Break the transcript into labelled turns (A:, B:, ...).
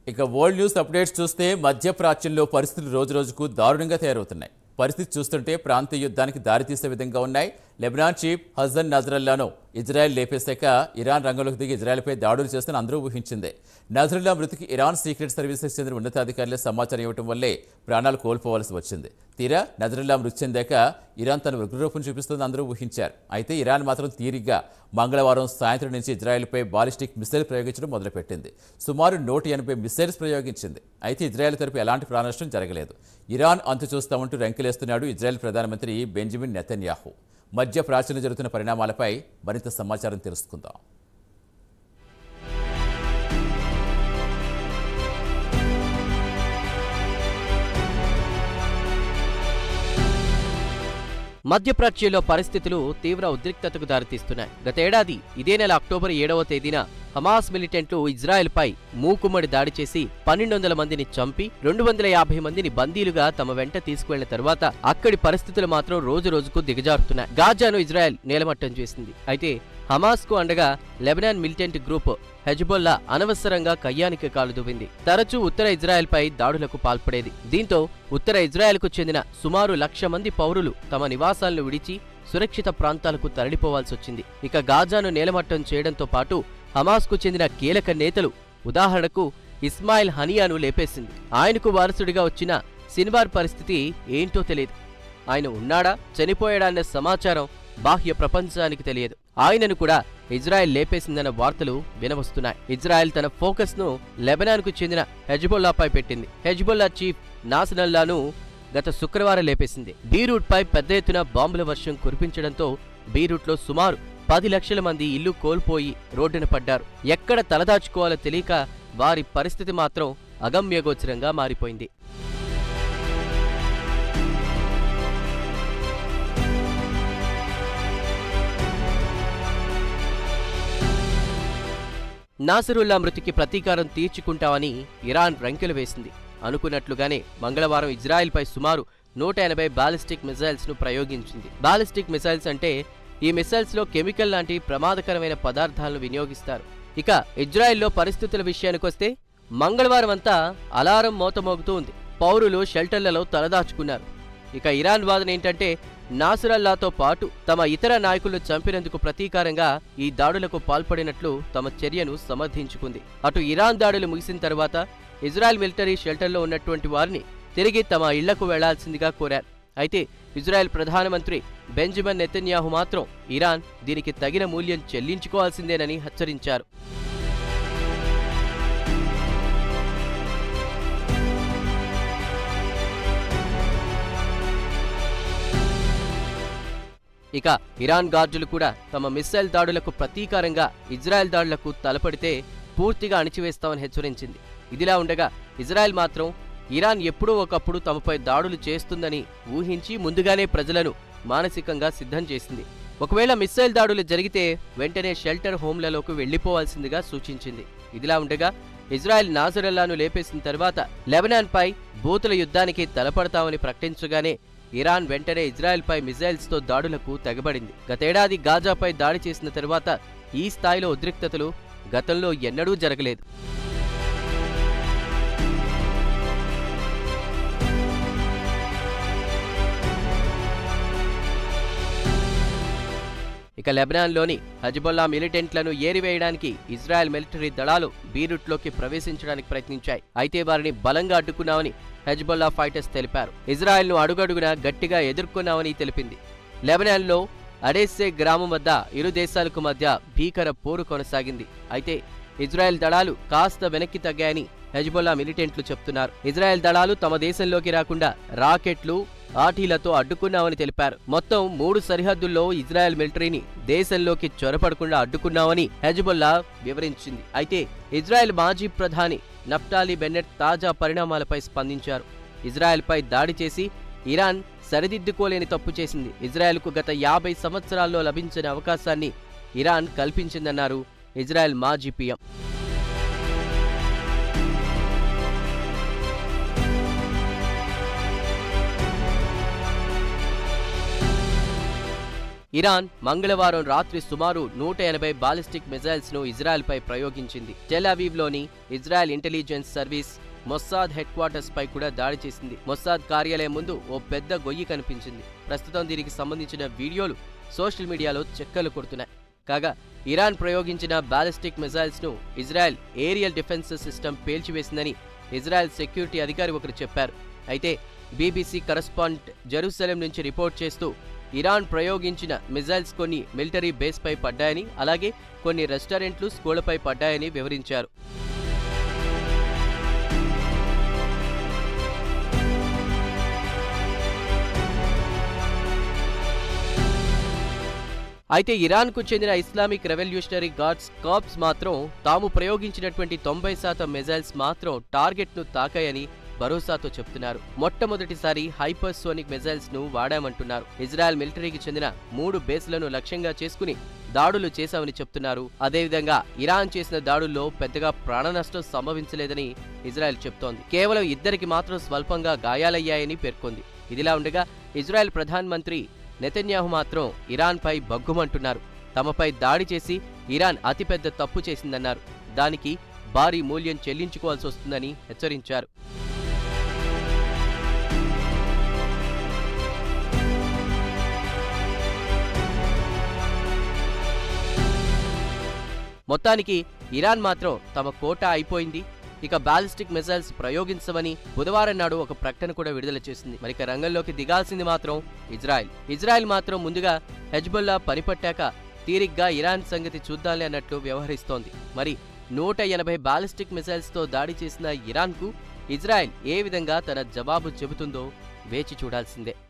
A: ఇక world news updates చూస్తే మధ్యప్రాచ్యంలో పరిస్థితులు రోజురోజుకు దారుణంగా తయారవుతున్నాయి పరిస్థితి చూస్తుంటే ప్రాంతీయ యుద్ధానికి దారితీసే విధంగా ఉన్నాయి లెబనాన్ చీఫ్ హజన్ నజరల్లాను ఇజ్రాయెల్ లేపేశాక ఇరాన్ రంగంలోకి దిగి ఇజ్రాయెల్పై దాడులు చేస్తున్న అందరూ ఊహించిందే నజరుల్లా మృతికి ఇరాన్ సీక్రెట్ సర్వీసెస్ చెందిన ఉన్నతాధికారులే సమాచారం ఇవ్వడం వల్లే ప్రాణాలు కోల్పోవాల్సి వచ్చింది తీరా నజరుల్లా మృతి చెందాక ఇరాన్ తన ఉగ్రరూపం చూపిస్తుంది అందరూ ఊహించారు అయితే ఇరాన్ మాత్రం తీరిగ్గా మంగళవారం సాయంత్రం నుంచి ఇజ్రాయెల్పై బాలిస్టిక్ మిసైల్ ప్రయోగించడం మొదలుపెట్టింది సుమారు నూట ఎనభై మిసైల్స్ ప్రయోగించింది అయితే ఇజ్రాయెల్ తరపు ఎలాంటి ప్రాణనష్టం జరగలేదు ఇరాన్ అంతు చూస్తామంటూ రెంకెలేస్తున్నాడు ఇజ్రాయెల్ ప్రధానమంత్రి బెంజమిన్ నెతన్యాహు మధ్య ప్రాచీన జరుగుతున్న పరిణామాలపై మరింత సమాచారం తెలుసుకుందాం
B: మధ్యప్రాచ్యంలో పరిస్థితులు తీవ్ర ఉద్రిక్తతకు దారితీస్తున్నాయి గతేడాది ఇదే నెల అక్టోబర్ ఏడవ తేదీన హమాస్ మిలిటెంట్లు ఇజ్రాయెల్పై మూకుమ్మడి దాడి చేసి పన్నెండు వందల మందిని చంపి రెండు వందల యాభై మందిని బందీలుగా తమ వెంట తీసుకువెళ్లిన తర్వాత అక్కడి పరిస్థితులు మాత్రం రోజు రోజుకు దిగజారుతున్నాయి గాజాను ఇజ్రాయెల్ నేలమట్టం చేసింది అయితే హమాస్ కు అండగా లెబనాన్ మిలిటెంట్ గ్రూప్ హెజ్బొల్లా అనవసరంగా కయ్యానికి కాలు దువ్వింది తరచూ ఉత్తర ఇజ్రాయెల్పై దాడులకు పాల్పడేది దీంతో ఉత్తర ఇజ్రాయెల్కు చెందిన సుమారు లక్ష మంది పౌరులు తమ నివాసాలను విడిచి సురక్షిత ప్రాంతాలకు తరలిపోవాల్సి వచ్చింది ఇక గాజాను నేలమట్టం చేయడంతో పాటు హమాస్కు చెందిన కీలక నేతలు ఉదాహరణకు ఇస్మాయిల్ హనియాను లేపేసింది ఆయనకు వారసుడిగా వచ్చిన సిన్వార్ పరిస్థితి ఏంటో తెలియదు ఆయన ఉన్నాడా చనిపోయాడా అనే సమాచారం బాహ్య ప్రపంచానికి తెలియదు ఆయనను కూడా ఇజ్రాయెల్ లేపేసిందన్న వార్తలు వినవస్తున్నాయి ఇజ్రాయెల్ తన ఫోకస్ ను లెబనాన్ కు చెందిన హెజ్బొల్లాపై పెట్టింది హెజ్బొల్లా చీఫ్ నాసనల్లాను గత శుక్రవారం లేపేసింది బీరూట్ పై పెద్ద ఎత్తున బాంబుల వర్షం కురిపించడంతో బీరూట్ లో సుమారు పది లక్షల మంది ఇల్లు కోల్పోయి రోడ్డున పడ్డారు ఎక్కడ తలదాచుకోవాలో తెలియక వారి పరిస్థితి మాత్రం అగమ్యగోచరంగా మారిపోయింది నాసరుల్లా మృతికి ప్రతీకారం తీర్చుకుంటామని ఇరాన్ రంకెలు వేసింది అనుకున్నట్లుగానే మంగళవారం ఇజ్రాయెల్పై సుమారు నూట ఎనభై బాలిస్టిక్ మిసైల్స్ ను ప్రయోగించింది బాలిస్టిక్ మిసైల్స్ అంటే ఈ మిసైల్స్ లో కెమికల్ లాంటి ప్రమాదకరమైన పదార్థాలను వినియోగిస్తారు ఇక ఇజ్రాయెల్లో పరిస్థితుల విషయానికొస్తే మంగళవారం అంతా అలారం మోతమోగుతూ ఉంది పౌరులు షెల్టర్లలో తలదాచుకున్నారు ఇక ఇరాన్ వాదన ఏంటంటే నాసురల్లాతో పాటు తమ ఇతర నాయకులను చంపినందుకు ప్రతీకారంగా ఈ దాడులకు పాల్పడినట్లు తమ చర్యను సమర్థించుకుంది అటు ఇరాన్ దాడులు ముగిసిన తర్వాత ఇజ్రాయెల్ మిలిటరీ షెల్టర్లో ఉన్నటువంటి వారిని తిరిగి తమ ఇళ్లకు వెళ్లాల్సిందిగా కోరారు అయితే ఇజ్రాయెల్ ప్రధానమంత్రి బెంజమిన్ నెతన్యాహు మాత్రం ఇరాన్ దీనికి తగిన మూల్యం చెల్లించుకోవాల్సిందేనని హెచ్చరించారు ఇక ఇరాన్ గార్డులు కూడా తమ మిస్సైల్ దాడులకు ప్రతీకారంగా ఇజ్రాయెల్ దాడులకు తలపడితే పూర్తిగా అణిచివేస్తామని హెచ్చరించింది ఇదిలా ఉండగా ఇజ్రాయెల్ మాత్రం ఇరాన్ ఎప్పుడో ఒకప్పుడు తమపై దాడులు చేస్తుందని ఊహించి ముందుగానే ప్రజలను మానసికంగా సిద్ధం చేసింది ఒకవేళ మిస్సైల్ దాడులు జరిగితే వెంటనే షెల్టర్ హోమ్లలోకి వెళ్లిపోవాల్సిందిగా సూచించింది ఇదిలా ఉండగా ఇజ్రాయెల్ నాజరల్లాను లేపేసిన తర్వాత లెబనాన్పై బూతుల యుద్ధానికి తలపడతామని ప్రకటించగానే ఇరాన్ వెంటనే ఇజ్రాయెల్పై మిజైల్స్తో దాడులకు తెగబడింది గతేడాది గాజాపై దాడి చేసిన తరువాత ఈ స్థాయిలో ఉద్రిక్తతలు గతంలో ఎన్నడూ జరగలేదు ఇక లెబనాన్లోని హజ్బొల్లా మిలిటెంట్లను ఏరివేయడానికి ఇజ్రాయెల్ మిలిటరీ దళాలు బీరుట్లోకి ప్రవేశించడానికి ప్రయత్నించాయి అయితే వారిని బలంగా అడ్డుకున్నామని హెజ్బొల్లా ఫైటర్స్ తెలిపారు ఇజ్రాయెల్ను అడుగడుగునా గట్టిగా ఎదుర్కొన్నామని తెలిపింది లెబనాన్లో అడేసే గ్రామం వద్ద ఇరు దేశాలకు మధ్య భీకర పోరు కొనసాగింది అయితే ఇజ్రాయెల్ దళాలు కాస్త వెనక్కి తగ్గాయని హెజ్బొల్లా మిలిటెంట్లు చెప్తున్నారు ఇజ్రాయెల్ దళాలు తమ దేశంలోకి రాకుండా రాకెట్లు ఆటీలతో అడ్డుకున్నామని తెలిపారు మొత్తం మూడు సరిహద్దుల్లో ఇజ్రాయెల్ మిలిటరీని దేశంలోకి చొరపడకుండా అడ్డుకున్నామని హెజ్బొల్లా వివరించింది అయితే ఇజ్రాయెల్ మాజీ ప్రధాని నఫ్టాలీ బెన్నెట్ తాజా పరిణామాలపై స్పందించారు ఇజ్రాయెల్పై దాడి చేసి ఇరాన్ సరిదిద్దుకోలేని తప్పు చేసింది ఇజ్రాయెల్కు గత యాభై సంవత్సరాల్లో లభించిన అవకాశాన్ని ఇరాన్ కల్పించిందన్నారు ఇజ్రాయెల్ మాజీ పీఎం ఇరాన్ మంగళవారం రాత్రి సుమారు నూట ఎనభై బాలిస్టిక్ మిజైల్స్ ను ఇజ్రాయెల్ పై ప్రయోగించింది టెలావీవ్లోని Israel intelligence service Mossad headquarters పై కూడా దాడి చేసింది మొస్సాద్ కార్యాలయం ముందు ఓ పెద్ద గొయ్యి కనిపించింది ప్రస్తుతం దీనికి సంబంధించిన వీడియోలు సోషల్ మీడియాలో చెక్కలు కొడుతున్నాయి కాగా ఇరాన్ ప్రయోగించిన బాలిస్టిక్ మిజైల్స్ ను ఇజ్రాయెల్ ఏరియల్ డిఫెన్స్ సిస్టమ్ పేల్చివేసిందని ఇజ్రాయెల్ సెక్యూరిటీ అధికారి ఒకరు చెప్పారు అయితే బీబీసీ కరస్పాండెంట్ జెరూసలేం నుంచి రిపోర్ట్ చేస్తూ ఇరాన్ ప్రయోగించిన మిజైల్స్ కొన్ని మిలిటరీ బేస్ పై పడ్డాయని అలాగే కొన్ని రెస్టారెంట్లు స్కూళ్లపై పడ్డాయని వివరించారు అయితే ఇరాన్కు చెందిన ఇస్లామిక్ రెవల్యూషనరీ గార్డ్స్ కార్ప్స్ మాత్రం తాము ప్రయోగించినటువంటి తొంభై శాతం మిజైల్స్ మాత్రం టార్గెట్ను తాకాయని భరోసాతో చెప్తున్నారు మొట్టమొదటిసారి హైపర్సోనిక్ మిజైల్స్ ను వాడామంటున్నారు ఇజ్రాయెల్ మిలిటరీకి చెందిన మూడు బేస్లను లక్ష్యంగా చేసుకుని దాడులు చేశామని చెప్తున్నారు అదేవిధంగా ఇరాన్ చేసిన దాడుల్లో పెద్దగా ప్రాణ నష్టం సంభవించలేదని ఇజ్రాయెల్ చెప్తోంది కేవలం ఇద్దరికి మాత్రం స్వల్పంగా గాయాలయ్యాయని పేర్కొంది ఇదిలా ఉండగా ఇజ్రాయెల్ ప్రధానమంత్రి నెతన్యాహు మాత్రం ఇరాన్పై బగ్గుమంటున్నారు తమపై దాడి చేసి ఇరాన్ అతిపెద్ద తప్పు చేసిందన్నారు దానికి భారీ మూల్యం చెల్లించుకోవాల్సి వస్తుందని హెచ్చరించారు మొత్తానికి ఇరాన్ మాత్రం తమ కోట అయిపోయింది ఇక బాలిస్టిక్ మిసైల్స్ ప్రయోగించమని బుధవారం నాడు ఒక ప్రకటన కూడా విడుదల చేసింది మరి ఇక రంగంలోకి దిగాల్సింది మాత్రం ఇజ్రాయెల్ ఇజ్రాయెల్ మాత్రం ముందుగా హెజ్బుల్లా పనిపట్టాక తీరిగ్గా ఇరాన్ సంగతి చూద్దాంలే అన్నట్లు వ్యవహరిస్తోంది మరి నూట ఎనభై బాలిస్టిక్ మిసైల్స్తో దాడి చేసిన ఇరాన్కు ఇజ్రాయెల్ ఏ విధంగా తన జవాబు చెబుతుందో వేచి చూడాల్సిందే